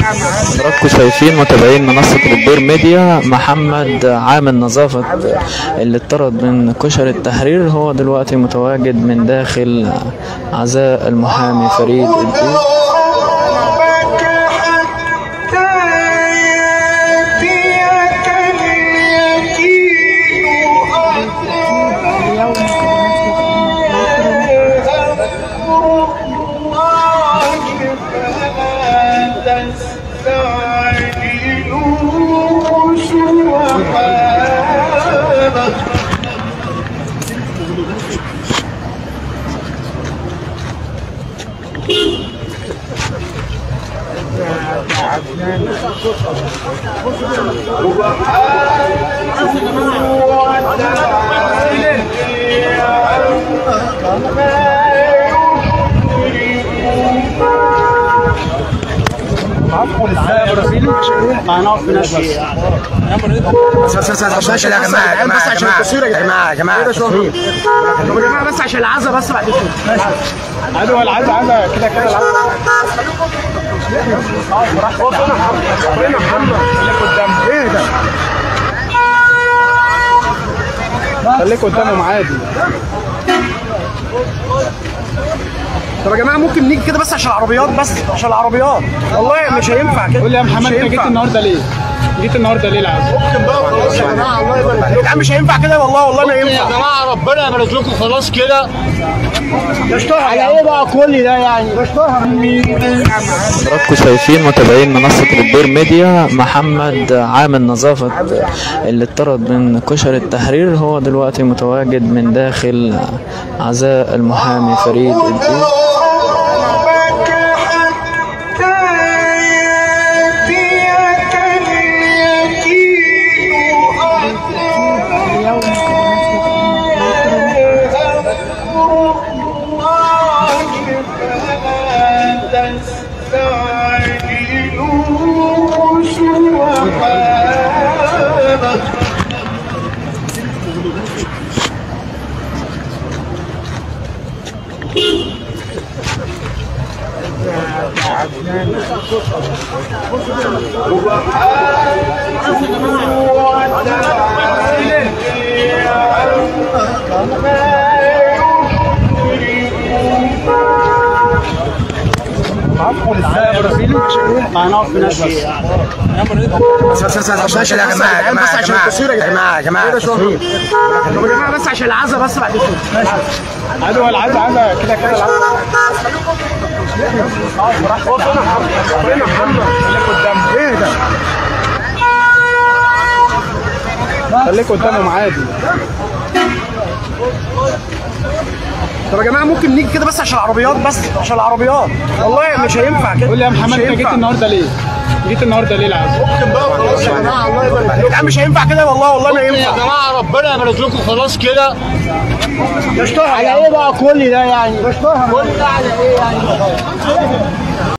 حضراتكم شايفين متابعين منصة الدور ميديا محمد عامل نظافة اللي اتطرد من كشر التحرير هو دلوقتي متواجد من داخل عزاء المحامي فريد الدين بس بس بس بس يا جماعه يا جماعه يا جماعه يا جماعه يا جماعه طب يا جماعه بس عشان العزا بس بعد كده عدو العزا عزا كده كده العزا فين محمد خليك قدام ايه ده خليك قدامهم عادي طب يا جماعه ممكن نيجي كده بس عشان العربيات بس عشان العربيات والله مش هينفع كده قول لي يا مش محمد انت جيت هينفع. النهارده ليه؟ جيت النهارده ليه العزا؟ خلاص يا جماعه الله يبارك فيك. يا جماعه مش هينفع كده والله والله ما يا ينفع جماعه ربنا يبارك لكم خلاص كده اشتهر على ايه بقى كل ده يعني حضراتكم شايفين متابعين منصة الدور ميديا محمد عامل نظافة اللي اتطرد من كشر التحرير هو دلوقتي متواجد من داخل عزاء المحامي فريد الدين هنقف في ناس بس بس بس بس بس يا جماعه يا جماعه بس يا عشان التصوير يا جماعه يا جماعه يا جماعه طب يا جماعه بس عشان العزا بس بعد كده عدو العزا عزا كده كده العزا فين محمد خليك قدام ايه ده خليك قدامهم عادي طب يا جماعه ممكن نيجي كده بس عشان العربيات بس عشان العربيات والله مش هينفع كده قول لي يا مش محمد انت جيت هينفع. النهارده ليه؟ جيت النهارده ليه العزا؟ خلاص يا جماعه الله يبارك فيك. يا جماعه مش هينفع كده والله والله ما يا ينفع جماعه ربنا يبارك لكم خلاص كده اشتهر على ايه بقى كل ده يعني اشتهر كل ده على ايه يعني